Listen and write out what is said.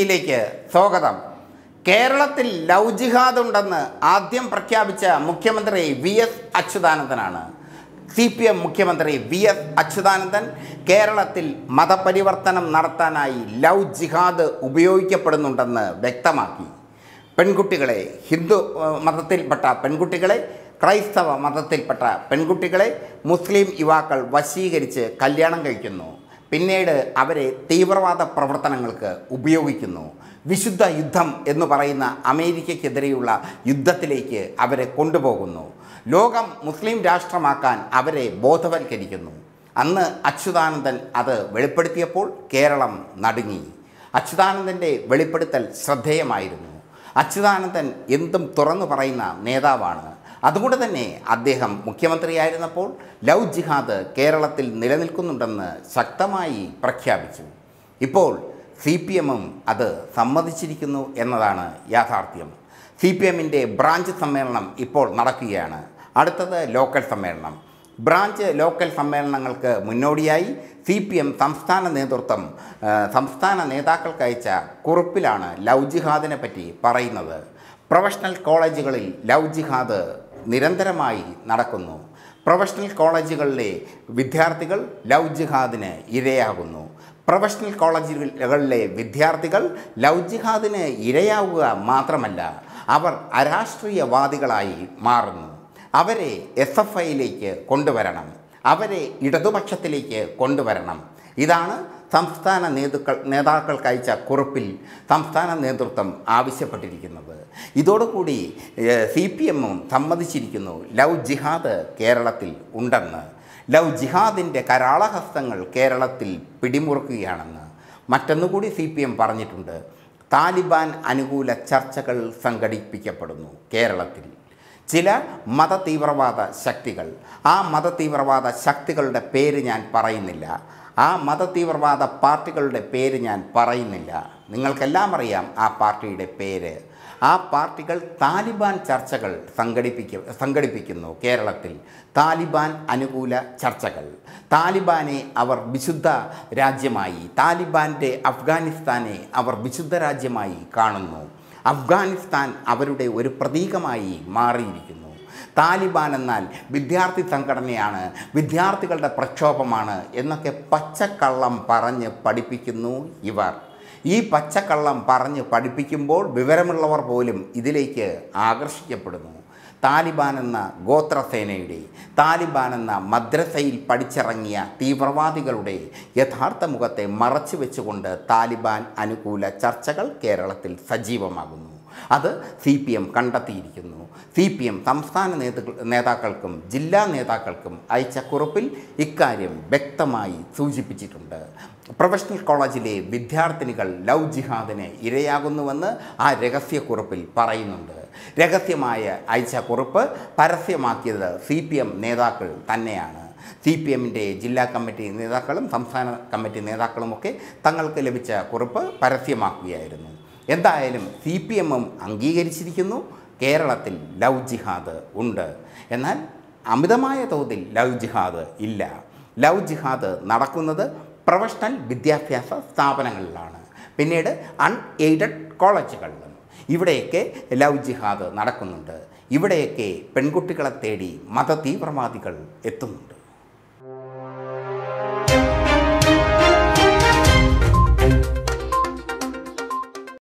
വിയിലേക്ക് സ്വാഗതം കേരളത്തിൽ ലവ് ജിഹാദ് ഉണ്ടെന്ന് ആദ്യം പ്രഖ്യാപിച്ച മുഖ്യമന്ത്രി വി എസ് അച്യുതാനന്ദനാണ് സി പി എം മുഖ്യമന്ത്രി വി എസ് അച്യുതാനന്ദൻ കേരളത്തിൽ മതപരിവർത്തനം നടത്താനായി ലവ് ജിഹാദ് ഉപയോഗിക്കപ്പെടുന്നുണ്ടെന്ന് വ്യക്തമാക്കി പെൺകുട്ടികളെ ഹിന്ദു ഏഹ്, മതത്തിൽപ്പെട്ട പെൺകുട്ടികളെ ക്രൈസ്തവ മതത്തിൽപ്പെട്ട പെൺകുട്ടികളെ മുസ്ലിം യുവാക്കൾ വശീകരിച്ച് കല്യാണം കഴിക്കുന്നു പിന്നീട് അവരെ തീവ്രവാദ പ്രവർത്തനങ്ങൾക്ക് ഉപയോഗിക്കുന്നു വിശുദ്ധ യുദ്ധം എന്ന് പറയുന്ന അമേരിക്കയ്ക്കെതിരെയുള്ള യുദ്ധത്തിലേക്ക് അവരെ കൊണ്ടുപോകുന്നു ലോകം മുസ്ലിം രാഷ്ട്രമാക്കാൻ അവരെ ബോധവൽക്കരിക്കുന്നു അന്ന് അച്യുതാനന്ദൻ അത് വെളിപ്പെടുത്തിയപ്പോൾ കേരളം നടുങ്ങി അച്യുതാനന്ദൻ്റെ വെളിപ്പെടുത്തൽ ശ്രദ്ധേയമായിരുന്നു അച്യുതാനന്ദൻ എന്തും തുറന്നു പറയുന്ന നേതാവാണ് അതുകൊണ്ട് തന്നെ അദ്ദേഹം മുഖ്യമന്ത്രിയായിരുന്നപ്പോൾ ലവ് ജിഹാദ് കേരളത്തിൽ നിലനിൽക്കുന്നുണ്ടെന്ന് ശക്തമായി പ്രഖ്യാപിച്ചു ഇപ്പോൾ സി പി എമ്മും അത് സമ്മതിച്ചിരിക്കുന്നു എന്നതാണ് യാഥാർത്ഥ്യം സി പി എമ്മിൻ്റെ ബ്രാഞ്ച് സമ്മേളനം ഇപ്പോൾ നടക്കുകയാണ് അടുത്തത് ലോക്കൽ സമ്മേളനം ബ്രാഞ്ച് ലോക്കൽ സമ്മേളനങ്ങൾക്ക് മുന്നോടിയായി സി പി എം സംസ്ഥാന നേതൃത്വം ആ, സംസ്ഥാന നേതാക്കൾക്ക് അയച്ച കുറിപ്പിലാണ് ലവ് ജിഹാദിനെ പറ്റി പറയുന്നത് പ്രൊഫഷണൽ കോളേജുകളിൽ ലവ് ജിഹാദ് നിരന്തരമായി നടക്കുന്നു പ്രൊഫഷണൽ കോളേജുകളിലെ വിദ്യാർത്ഥികൾ ലവ് ജിഹാദിന് ഇരയാകുന്നു പ്രൊഫഷണൽ കോളേജുകളിലെ വിദ്യാർത്ഥികൾ ലവ് ജിഹാദിന് ഇരയാവുക മാത്രമല്ല അവർ അരാഷ്ട്രീയവാദികളായി മാറുന്നു അവരെ എസ് എഫ് ഐയിലേക്ക് കൊണ്ടുവരണം അവരെ ഇടതുപക്ഷത്തിലേക്ക് കൊണ്ടുവരണം ഇതാണ് സംസ്ഥാന നേതൃക്കൾ നേതാക്കൾക്ക് അയച്ച കുറിപ്പിൽ സംസ്ഥാന നേതൃത്വം ആവശ്യപ്പെട്ടിരിക്കുന്നത് ഇതോടുകൂടി സി പി എമ്മും സമ്മതിച്ചിരിക്കുന്നു ലവ് ജിഹാദ് കേരളത്തിൽ ഉണ്ടെന്ന് ലവ് ജിഹാദിൻ്റെ കരാളഹസ്തങ്ങൾ കേരളത്തിൽ പിടിമുറുക്കുകയാണെന്ന് മറ്റൊന്നുകൂടി സി പി എം പറഞ്ഞിട്ടുണ്ട് താലിബാൻ അനുകൂല ചർച്ചകൾ സംഘടിപ്പിക്കപ്പെടുന്നു കേരളത്തിൽ ചില മതതീവ്രവാദ ശക്തികൾ ആ മതതീവ്രവാദ ശക്തികളുടെ പേര് ഞാൻ പറയുന്നില്ല ആ മതതീവ്രവാദ പാർട്ടികളുടെ പേര് ഞാൻ പറയുന്നില്ല നിങ്ങൾക്കെല്ലാം അറിയാം ആ പാർട്ടിയുടെ പേര് ആ പാർട്ടികൾ താലിബാൻ ചർച്ചകൾ സംഘടിപ്പിക്ക സംഘടിപ്പിക്കുന്നു കേരളത്തിൽ താലിബാൻ അനുകൂല ചർച്ചകൾ താലിബാനെ അവർ വിശുദ്ധ രാജ്യമായി താലിബാൻ്റെ അഫ്ഗാനിസ്ഥാനെ അവർ വിശുദ്ധ രാജ്യമായി കാണുന്നു അഫ്ഗാനിസ്ഥാൻ അവരുടെ ഒരു പ്രതീകമായി മാറിയിരിക്കുന്നു താലിബാൻ എന്നാൽ വിദ്യാർത്ഥി സംഘടനയാണ് വിദ്യാർത്ഥികളുടെ പ്രക്ഷോഭമാണ് എന്നൊക്കെ പച്ചക്കള്ളം പറഞ്ഞ് പഠിപ്പിക്കുന്നു ഇവർ ഈ പച്ചക്കള്ളം പറഞ്ഞ് പഠിപ്പിക്കുമ്പോൾ വിവരമുള്ളവർ പോലും ഇതിലേക്ക് ആകർഷിക്കപ്പെടുന്നു താലിബാൻ എന്ന ഗോത്രസേനയുടെ താലിബാൻ എന്ന മദ്രസയിൽ പഠിച്ചിറങ്ങിയ തീവ്രവാദികളുടെ യഥാർത്ഥ മുഖത്തെ മറച്ചു വെച്ചുകൊണ്ട് താലിബാൻ അനുകൂല ചർച്ചകൾ കേരളത്തിൽ സജീവമാകുന്നു അത് സി പി എം കണ്ടെത്തിയിരിക്കുന്നു സി പി എം സംസ്ഥാന നേതൃ നേതാക്കൾക്കും ജില്ലാ നേതാക്കൾക്കും അയച്ച കുറിപ്പിൽ ഇക്കാര്യം വ്യക്തമായി സൂചിപ്പിച്ചിട്ടുണ്ട് പ്രൊഫഷണൽ കോളേജിലെ വിദ്യാർത്ഥിനികൾ ലവ് ജിഹാദിന് ഇരയാകുന്നുവെന്ന് ആ രഹസ്യക്കുറിപ്പിൽ പറയുന്നുണ്ട് രഹസ്യമായ അയച്ച കുറിപ്പ് പരസ്യമാക്കിയത് സി പി എം നേതാക്കൾ തന്നെയാണ് സി പി എമ്മിൻ്റെ ജില്ലാ കമ്മിറ്റി നേതാക്കളും സംസ്ഥാന കമ്മിറ്റി നേതാക്കളുമൊക്കെ തങ്ങൾക്ക് ലഭിച്ച കുറിപ്പ് പരസ്യമാക്കുകയായിരുന്നു എന്തായാലും സി പി എമ്മും അംഗീകരിച്ചിരിക്കുന്നു കേരളത്തിൽ ലവ് ജിഹാദ് ഉണ്ട് എന്നാൽ അമിതമായ തോതിൽ ലവ് ജിഹാദ് ഇല്ല ലവ് ജിഹാദ് നടക്കുന്നത് പ്രൊഫഷണൽ വിദ്യാഭ്യാസ സ്ഥാപനങ്ങളിലാണ് പിന്നീട് അൺഎയ്ഡഡ് കോളേജുകളിലും ഇവിടെയൊക്കെ ലവ് ജിഹാദ് നടക്കുന്നുണ്ട് ഇവിടെയൊക്കെ പെൺകുട്ടികളെ തേടി മതതീവ്രവാദികൾ എത്തുന്നുണ്ട്